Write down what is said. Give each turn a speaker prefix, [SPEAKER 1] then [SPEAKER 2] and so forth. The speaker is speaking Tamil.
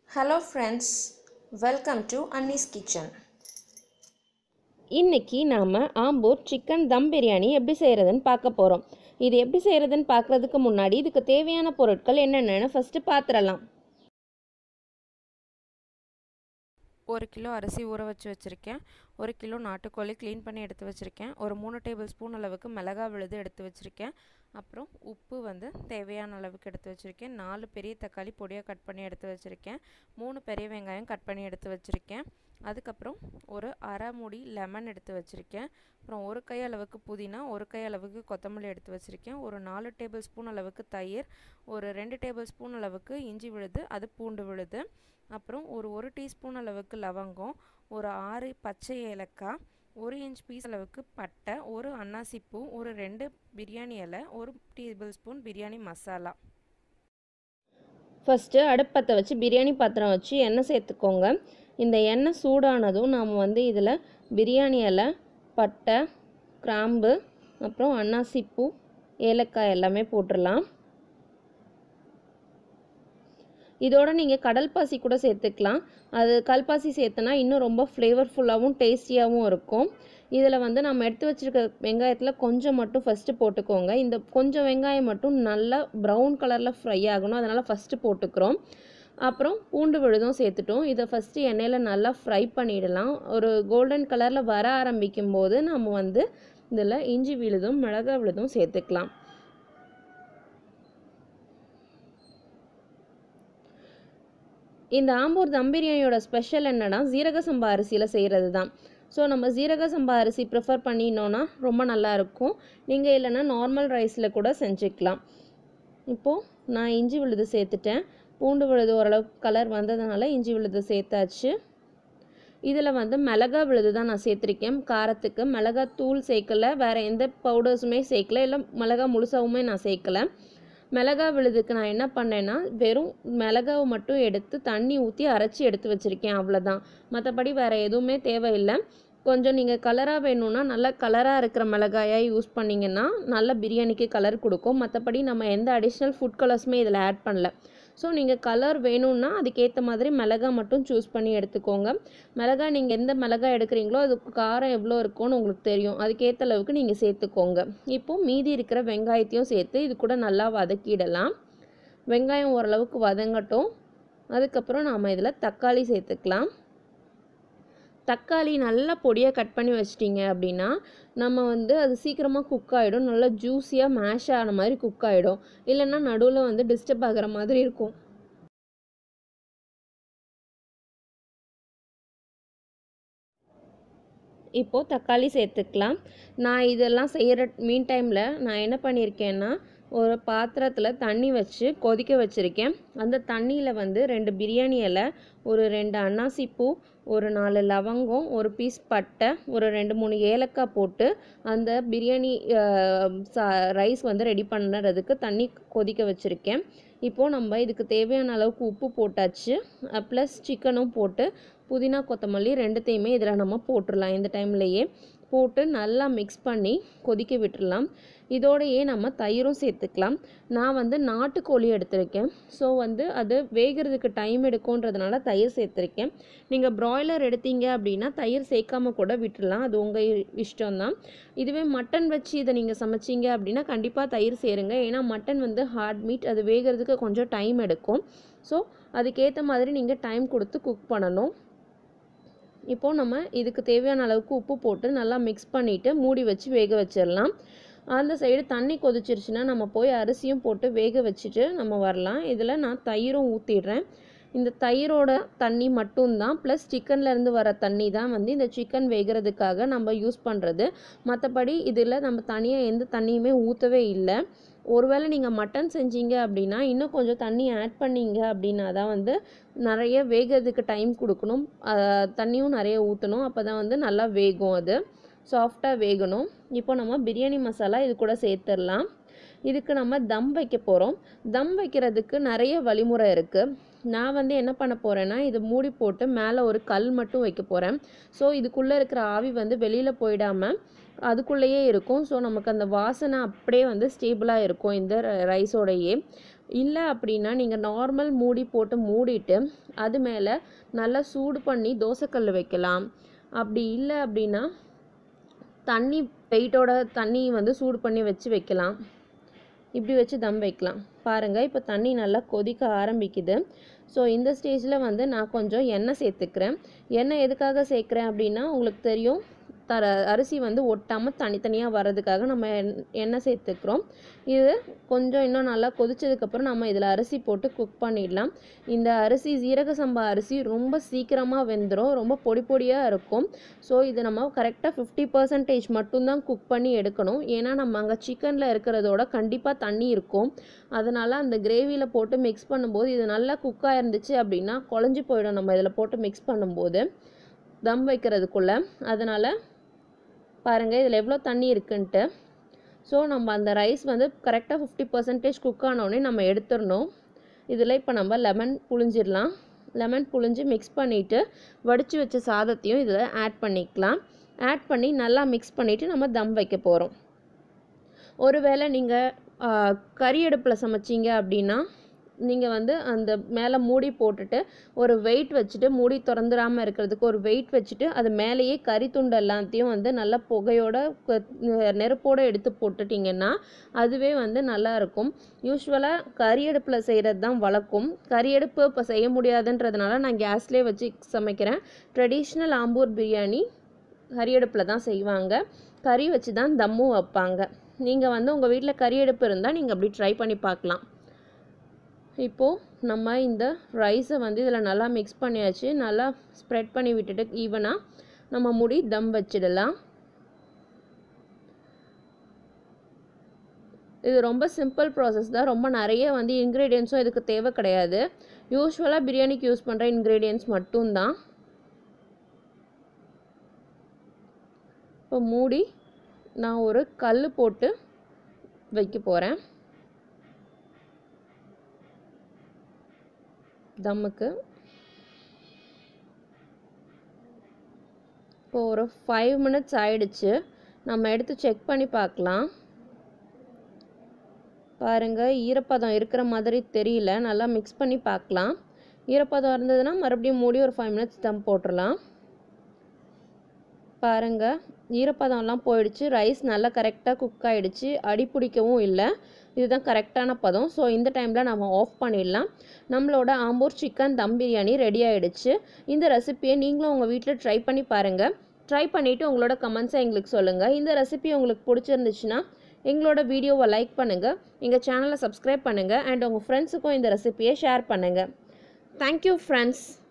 [SPEAKER 1] hello friends welcome to Annie's kitchen
[SPEAKER 2] இன்னைக்கு நாம் ஆம்பூர் சிக்கன் தம் பிரியாணி எப்படி செய்கிறதுன்னு பார்க்க போகிறோம் இது எப்படி செய்கிறதுன்னு பார்க்குறதுக்கு முன்னாடி இதுக்கு தேவையான பொருட்கள் என்னென்னு ஃபஸ்ட்டு பார்த்துடலாம்
[SPEAKER 3] ஒரு கிலோ அரிசி ஊற வச்சு வச்சுருக்கேன் ஒரு கிலோ நாட்டுக்கோழி க்ளீன் பண்ணி எடுத்து வச்சுருக்கேன் ஒரு மூணு டேபிள் ஸ்பூன் அளவுக்கு மிளகா விழுது எடுத்து வச்சுருக்கேன் அப்புறம் உப்பு வந்து தேவையான அளவுக்கு எடுத்து வச்சுருக்கேன் நாலு பெரிய தக்காளி பொடியாக கட் பண்ணி எடுத்து வச்சுருக்கேன் மூணு பெரிய வெங்காயம் கட் பண்ணி எடுத்து வச்சுருக்கேன் அதுக்கப்புறம் ஒரு அரை மூடி லெமன் எடுத்து வச்சுருக்கேன் அப்புறம் ஒரு கை அளவுக்கு புதினா ஒரு கை அளவுக்கு கொத்தமல்லி எடுத்து வச்சுருக்கேன் ஒரு நாலு டேபிள் ஸ்பூன் அளவுக்கு தயிர் ஒரு ரெண்டு டேபிள் ஸ்பூன் அளவுக்கு இஞ்சி விழுது அது பூண்டு விழுது அப்புறம் ஒரு ஒரு டீஸ்பூன் அளவுக்கு லவங்கம் ஒரு ஆறு பச்சை ஏலக்காய் ஒரு இன்ச் பீஸ் அளவுக்கு பட்டை ஒரு அன்னாசிப்பூ ஒரு ரெண்டு பிரியாணி இலை ஒரு tablespoon biryani masala
[SPEAKER 2] first அடுப்பத்தை வச்சு பிரியாணி பாத்திரம் வச்சு எண்ணெய் சேர்த்துக்கோங்க இந்த எண்ணெய் சூடானதும் நாம் வந்து இதில் பிரியாணி இலை பட்டை கிராம்பு அப்புறம் அன்னாசிப்பூ ஏலக்காய் எல்லாமே போட்டுடலாம் இதோட நீங்கள் கடல் பாசி கூட சேர்த்துக்கலாம் அது கல்பாசி சேர்த்தனா இன்னும் ரொம்ப ஃப்ளேவர்ஃபுல்லாகவும் டேஸ்டியாகவும் இருக்கும் இதில் வந்து நம்ம எடுத்து வச்சுருக்க வெங்காயத்தில் கொஞ்சம் மட்டும் ஃபஸ்ட்டு போட்டுக்கோங்க இந்த கொஞ்சம் வெங்காயம் மட்டும் நல்லா ப்ரௌன் கலரில் ஃப்ரை ஆகணும் அதனால் ஃபஸ்ட்டு போட்டுக்கிறோம் அப்புறம் பூண்டு விழுதும் சேர்த்துட்டோம் இதை ஃபஸ்ட்டு எண்ணெயில் நல்லா ஃப்ரை பண்ணிடலாம் ஒரு கோல்டன் கலரில் வர ஆரம்பிக்கும் போது நம்ம வந்து இதில் இஞ்சி விழுதும் மிளகா விழுதும் சேர்த்துக்கலாம் இந்த ஆம்பூர் தம் பிரியாணியோட ஸ்பெஷல் என்னன்னா ஜீரக சம்பா அரிசியில் செய்கிறது தான் ஸோ நம்ம ஜீரக சம்பா அரிசி ப்ரிஃபர் பண்ணினோன்னா ரொம்ப நல்லாயிருக்கும் நீங்கள் இல்லைன்னா நார்மல் ரைஸில் கூட செஞ்சுக்கலாம் இப்போது நான் இஞ்சி விழுது சேர்த்துட்டேன் பூண்டு விழுது ஓரளவுக்கு கலர் வந்ததுனால இஞ்சி விழுது சேர்த்தாச்சு இதில் வந்து மிளகா விழுது தான் நான் சேர்த்துருக்கேன் காரத்துக்கு மிளகா தூள் சேர்க்கல வேறு எந்த பவுடர்ஸுமே சேர்க்கல இல்லை மிளகா முழுசாவுமே நான் சேர்க்கல மிளகா விழுதுக்கு நான் என்ன பண்ணேன்னா வெறும் மிளகாவை மட்டும் எடுத்து தண்ணி ஊற்றி அரைச்சி எடுத்து வச்சுருக்கேன் அவ்வளோதான் மற்றபடி வேறு எதுவுமே தேவையில்லை கொஞ்சம் நீங்கள் கலராக வேணும்னா நல்லா கலராக இருக்கிற மிளகாயாக யூஸ் பண்ணிங்கன்னா நல்ல பிரியாணிக்கு கலர் கொடுக்கும் மற்றபடி நம்ம எந்த அடிஷ்னல் ஃபுட் கலர்ஸுமே இதில் ஆட் பண்ணல ஸோ நீங்கள் கலர் வேணும்னா அதுக்கேற்ற மாதிரி மிளகா மட்டும் சூஸ் பண்ணி எடுத்துக்கோங்க மிளகா நீங்கள் எந்த மிளகா எடுக்கிறீங்களோ அதுக்கு காரம் எவ்வளோ இருக்கும்னு உங்களுக்கு தெரியும் அதுக்கேற்ற அளவுக்கு நீங்கள் சேர்த்துக்கோங்க இப்போது மீதி இருக்கிற வெங்காயத்தையும் சேர்த்து இது கூட நல்லா வதக்கிடலாம் வெங்காயம் ஓரளவுக்கு வதங்கட்டும் அதுக்கப்புறம் நாம் இதில் தக்காளி சேர்த்துக்கலாம் தக்காளி நல்லா பொடியாக கட் பண்ணி வச்சிட்டிங்க அப்படின்னா நம்ம வந்து அது சீக்கிரமாக குக் ஆகிடும் நல்லா ஜூஸியாக மேஷ் ஆன மாதிரி குக் ஆகிடும் இல்லைன்னா நடுவில் வந்து டிஸ்டர்ப் ஆகிற மாதிரி இருக்கும் இப்போது தக்காளி சேர்த்துக்கலாம் நான் இதெல்லாம் செய்கிற மீன் டைமில் நான் என்ன பண்ணியிருக்கேன்னா ஒரு பாத்திரத்தில் தண்ணி வச்சு கொதிக்க வச்சுருக்கேன் அந்த தண்ணியில் வந்து ரெண்டு பிரியாணி இலை ஒரு ரெண்டு அன்னாசிப்பூ ஒரு நாலு லவங்கம் ஒரு பீஸ் பட்டை ஒரு ரெண்டு மூணு ஏலக்காய் போட்டு அந்த பிரியாணி ரைஸ் வந்து ரெடி பண்ணுறதுக்கு தண்ணி கொதிக்க வச்சுருக்கேன் இப்போது நம்ம இதுக்கு தேவையான அளவுக்கு உப்பு போட்டாச்சு ப்ளஸ் சிக்கனும் போட்டு புதினா கொத்தமல்லி ரெண்டுத்தையுமே இதில் நம்ம போட்டுடலாம் இந்த டைம்லையே போட்டு நல்லா மிக்ஸ் பண்ணி கொதிக்க விட்டுடலாம் இதோடையே நம்ம தயிரும் சேர்த்துக்கலாம் நான் வந்து நாட்டுக்கோழி எடுத்திருக்கேன் ஸோ வந்து அது வேகிறதுக்கு டைம் எடுக்கும்ன்றதுனால தயிர் சேர்த்துருக்கேன் நீங்கள் ப்ராய்லர் எடுத்தீங்க அப்படின்னா தயிர் சேர்க்காம கூட விட்டுடலாம் அது உங்கள் இஷ்டம்தான் இதுவே மட்டன் வச்சு இதை நீங்கள் சமைச்சிங்க அப்படின்னா கண்டிப்பாக தயிர் சேருங்க ஏன்னா மட்டன் வந்து ஹார்ட் மீட் அது வேகிறதுக்கு கொஞ்சம் டைம் எடுக்கும் ஸோ அதுக்கேற்ற மாதிரி நீங்கள் டைம் கொடுத்து குக் பண்ணணும் இப்போது நம்ம இதுக்கு தேவையான அளவுக்கு உப்பு போட்டு நல்லா மிக்ஸ் பண்ணிவிட்டு மூடி வச்சு வேக வச்சிடலாம் அந்த சைடு தண்ணி கொதிச்சிருச்சுன்னா நம்ம போய் அரிசியும் போட்டு வேக வச்சுட்டு நம்ம வரலாம் இதில் நான் தயிரும் ஊற்றிடுறேன் இந்த தயிரோட தண்ணி மட்டும்தான் ப்ளஸ் சிக்கன்லேருந்து வர தண்ணி தான் வந்து இந்த சிக்கன் வேகிறதுக்காக நம்ம யூஸ் பண்ணுறது மற்றபடி இதில் நம்ம தனியாக எந்த தண்ணியுமே ஊற்றவே இல்லை ஒருவேளை நீங்கள் மட்டன் செஞ்சீங்க அப்படின்னா இன்னும் கொஞ்சம் தண்ணி ஆட் பண்ணீங்க அப்படின்னா தான் வந்து நிறைய வேகிறதுக்கு டைம் கொடுக்கணும் தண்ணியும் நிறைய ஊற்றணும் அப்போ தான் வந்து நல்லா வேகும் அது சாஃப்டாக வேகணும் இப்போ நம்ம பிரியாணி மசாலா இது கூட சேர்த்துடலாம் இதுக்கு நம்ம தம் வைக்க போகிறோம் தம் வைக்கிறதுக்கு நிறைய வழிமுறை இருக்குது நான் வந்து என்ன பண்ண போகிறேன்னா இது மூடி போட்டு மேலே ஒரு கல் மட்டும் வைக்க போகிறேன் ஸோ இதுக்குள்ளே இருக்கிற ஆவி வந்து வெளியில் போயிடாமல் அதுக்குள்ளேயே இருக்கும் ஸோ நமக்கு அந்த வாசனை அப்படியே வந்து ஸ்டேபிளாக இருக்கும் இந்த ரைஸோடையே இல்லை அப்படின்னா நீங்கள் நார்மல் மூடி போட்டு மூடிட்டு அது மேலே நல்லா சூடு பண்ணி தோசைக்கல் வைக்கலாம் அப்படி இல்லை அப்படின்னா தண்ணி வெயிட்டோட தண்ணி வந்து சூடு பண்ணி வச்சு வைக்கலாம் இப்படி வச்சு தம் வைக்கலாம் பாருங்கள் இப்போ தண்ணி நல்லா கொதிக்க ஆரம்பிக்குது ஸோ இந்த ஸ்டேஜில் வந்து நான் கொஞ்சம் எண்ணெய் சேர்த்துக்கிறேன் எண்ணெய் எதுக்காக சேர்க்குறேன் அப்படின்னா உங்களுக்கு தெரியும் தர அரிசி வந்து ஒட்டாமல் தனித்தனியாக வர்றதுக்காக நம்ம எண் எண்ணெய் சேர்த்துக்கிறோம் இது கொஞ்சம் இன்னும் நல்லா கொதிச்சதுக்கப்புறம் நம்ம இதில் அரிசி போட்டு குக் பண்ணிடலாம் இந்த அரிசி ஜீரக சம்பா அரிசி ரொம்ப சீக்கிரமாக வெந்துடும் ரொம்ப பொடி பொடியாக இருக்கும் ஸோ இது நம்ம கரெக்டாக ஃபிஃப்டி பர்சன்டேஜ் மட்டும்தான் குக் பண்ணி எடுக்கணும் ஏன்னா நம்ம அங்கே சிக்கனில் இருக்கிறதோட கண்டிப்பாக தண்ணி இருக்கும் அதனால் அந்த கிரேவியில் போட்டு மிக்ஸ் பண்ணும்போது இது நல்லா குக்காக இருந்துச்சு அப்படின்னா குழஞ்சி போயிடும் நம்ம இதில் போட்டு மிக்ஸ் பண்ணும்போது தம் வைக்கிறதுக்குள்ளே அதனால் பாருங்கள் இதில் எவ்வளோ தண்ணி இருக்குன்ட்டு ஸோ நம்ம அந்த ரைஸ் வந்து கரெக்டாக ஃபிஃப்டி பர்சன்டேஜ் குக் ஆனோடனே நம்ம எடுத்துடணும் இதில் இப்போ நம்ம லெமன் புழிஞ்சிடலாம் லெமன் புழிஞ்சு மிக்ஸ் பண்ணிவிட்டு வடித்து வச்ச சாதத்தையும் இதில் ஆட் பண்ணிக்கலாம் ஆட் பண்ணி நல்லா மிக்ஸ் பண்ணிவிட்டு நம்ம தம் வைக்க போகிறோம் ஒருவேளை நீங்கள் கறி அடுப்பில் சமைச்சிங்க அப்படின்னா நீங்கள் வந்து அந்த மேலே மூடி போட்டுட்டு ஒரு வெயிட் வச்சுட்டு மூடி திறந்துடாமல் இருக்கிறதுக்கு ஒரு வெயிட் வச்சுட்டு அது மேலேயே கறி துண்டு எல்லாத்தையும் வந்து நல்லா புகையோட நெருப்போடு எடுத்து போட்டுட்டிங்கன்னா அதுவே வந்து நல்லா இருக்கும் யூஸ்வலாக கறி அடுப்பில் செய்கிறது தான் வழக்கம் கறி அடுப்பு இப்போ செய்ய முடியாதுன்றதுனால நான் கேஸ்லேயே வச்சு சமைக்கிறேன் ட்ரெடிஷ்னல் ஆம்பூர் பிரியாணி கறி அடுப்பில் தான் செய்வாங்க கறி வச்சு தான் தம்மும் வைப்பாங்க நீங்கள் வந்து உங்கள் வீட்டில் கறி அடுப்பு இருந்தால் நீங்கள் அப்படி ட்ரை பண்ணி பார்க்கலாம் இப்போது நம்ம இந்த ரைஸை வந்து இதில் நல்லா மிக்ஸ் பண்ணியாச்சு நல்லா ஸ்ப்ரெட் பண்ணி விட்டுட்டு ஈவனாக நம்ம முடி தம் வச்சிடலாம் இது ரொம்ப சிம்பிள் ப்ராசஸ் தான் ரொம்ப நிறைய வந்து இன்க்ரீடியன்ஸும் இதுக்கு தேவை கிடையாது யூஸ்வலாக பிரியாணிக்கு யூஸ் பண்ணுற இன்க்ரீடியன்ஸ் மட்டும்தான் இப்போ மூடி நான் ஒரு கல் போட்டு வைக்க போகிறேன் தம்முக்கு இப்போ ஒரு ஃபைவ் மினிட்ஸ் ஆயிடுச்சு நம்ம எடுத்து செக் பண்ணி பார்க்கலாம் பாருங்கள் ஈரப்பதம் இருக்கிற மாதிரி தெரியல நல்லா மிக்ஸ் பண்ணி பார்க்கலாம் ஈரப்பதம் இருந்ததுன்னா மறுபடியும் மூடி ஒரு ஃபைவ் மினிட்ஸ் தம் போட்டுடலாம் பாருங்கள் ஈரப்பதம்லாம் போயிடுச்சு ரைஸ் நல்லா கரெக்டாக குக் ஆகிடுச்சு அடி பிடிக்கவும் இல்லை இதுதான் கரெக்டான பதம் ஸோ இந்த டைமில் நம்ம ஆஃப் பண்ணிடலாம் நம்மளோட ஆம்பூர் சிக்கன் தம் பிரியாணி ரெடி ஆகிடுச்சு இந்த ரெசிப்பியை நீங்களும் உங்கள் வீட்டில் ட்ரை பண்ணி பாருங்கள் ட்ரை பண்ணிவிட்டு உங்களோட கமெண்ட்ஸை எங்களுக்கு சொல்லுங்கள் இந்த ரெசிபி உங்களுக்கு பிடிச்சிருந்துச்சுன்னா எங்களோட வீடியோவை லைக் பண்ணுங்கள் எங்கள் சேனலை சப்ஸ்கிரைப் பண்ணுங்கள் அண்ட் உங்கள் ஃப்ரெண்ட்ஸுக்கும் இந்த ரெசிப்பியை ஷேர் பண்ணுங்கள் தேங்க்யூ ஃப்ரெண்ட்ஸ்